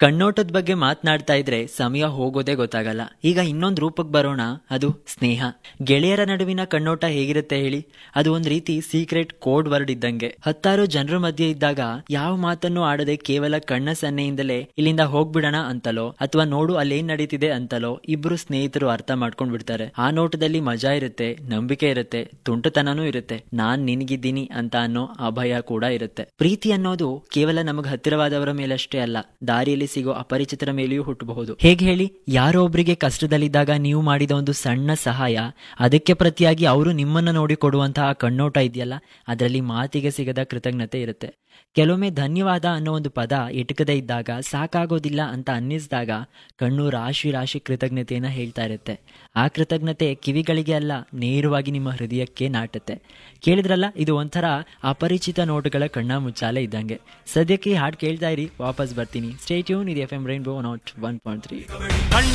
ಕಣ್ಣೋಟದ ಬಗ್ಗೆ ಮಾತನಾಡ್ತಾ ಇದ್ರೆ ಸಮಯ ಹೋಗೋದೇ ಗೊತ್ತಾಗಲ್ಲ ಈಗ ಇನ್ನೊಂದು ರೂಪಕ್ಕೆ ಬರೋಣ ಅದು ಸ್ನೇಹ ಗೆಳೆಯರ ನಡುವಿನ ಕಣ್ಣೋಟ ಹೇಗಿರುತ್ತೆ ಹೇಳಿ ಅದು ಒಂದ್ ರೀತಿ ಸೀಕ್ರೆಟ್ ಕೋಡ್ ವರ್ಡ್ ಇದ್ದಂಗೆ ಹತ್ತಾರು ಜನರ ಮಧ್ಯೆ ಇದ್ದಾಗ ಯಾವ ಮಾತನ್ನು ಆಡದೆ ಕೇವಲ ಕಣ್ಣ ಸನ್ನೆಯಿಂದಲೇ ಇಲ್ಲಿಂದ ಹೋಗ್ಬಿಡೋಣ ಅಂತಲೋ ಅಥವಾ ನೋಡು ಅಲ್ಲೇನ್ ನಡೀತಿದೆ ಅಂತಲೋ ಇಬ್ರು ಸ್ನೇಹಿತರು ಅರ್ಥ ಮಾಡ್ಕೊಂಡ್ ಬಿಡ್ತಾರೆ ಆ ನೋಟದಲ್ಲಿ ಮಜಾ ಇರುತ್ತೆ ನಂಬಿಕೆ ಇರುತ್ತೆ ತುಂಟತನನೂ ಇರುತ್ತೆ ನಾನ್ ನಿನ್ಗಿದ್ದೀನಿ ಅಂತ ಅನ್ನೋ ಅಭಯ ಕೂಡ ಇರುತ್ತೆ ಪ್ರೀತಿ ಅನ್ನೋದು ಕೇವಲ ನಮಗ್ ಹತ್ತಿರವಾದವರ ಮೇಲಷ್ಟೇ ಅಲ್ಲ ದಾರಿಯಲ್ಲಿ ಸಿಗೋ ಅಪರಿಚಿತರ ಮೇಲೆಯೂ ಹುಟ್ಟಬಹುದು ಹೇಗೆ ಹೇಳಿ ಯಾರೋ ಒಬ್ರಿಗೆ ಕಷ್ಟದಲ್ಲಿದ್ದಾಗ ನೀವು ಮಾಡಿದ ಒಂದು ಸಣ್ಣ ಸಹಾಯ ಅದಕ್ಕೆ ಪ್ರತಿಯಾಗಿ ಅವರು ನಿಮ್ಮನ್ನ ನೋಡಿ ಕೊಡುವಂತಹ ಕಣ್ಣೋಟ ಇದೆಯಲ್ಲ ಅದರಲ್ಲಿ ಮಾತಿಗೆ ಸಿಗದ ಕೃತಜ್ಞತೆ ಇರುತ್ತೆ ಕೆಲವೊಮ್ಮೆ ಧನ್ಯವಾದ ಅನ್ನೋ ಒಂದು ಪದ ಎಟಕದೇ ಇದ್ದಾಗ ಸಾಕಾಗೋದಿಲ್ಲ ಅಂತ ಅನ್ನಿಸಿದಾಗ ಕಣ್ಣು ರಾಶಿ ರಾಶಿ ಕೃತಜ್ಞತೆಯನ್ನ ಹೇಳ್ತಾ ಇರುತ್ತೆ ಆ ಕೃತಜ್ಞತೆ ಕಿವಿಗಳಿಗೆ ಅಲ್ಲ ನೇರವಾಗಿ ನಿಮ್ಮ ಹೃದಯಕ್ಕೆ ನಾಟುತ್ತೆ ಕೇಳಿದ್ರಲ್ಲ ಇದು ಒಂಥರ ಅಪರಿಚಿತ ನೋಟುಗಳ ಕಣ್ಣ ಮುಚ್ಚಾಲೆ ಇದ್ದಂಗೆ ಸದ್ಯಕ್ಕೆ ಈ ಹಾಡು ಕೇಳ್ತಾ ಇರಿ ವಾಪಸ್ ಬರ್ತೀನಿ ಸ್ಟೇ ಟ್ಯೂನ್ ಇದು F M rainbow nought one point three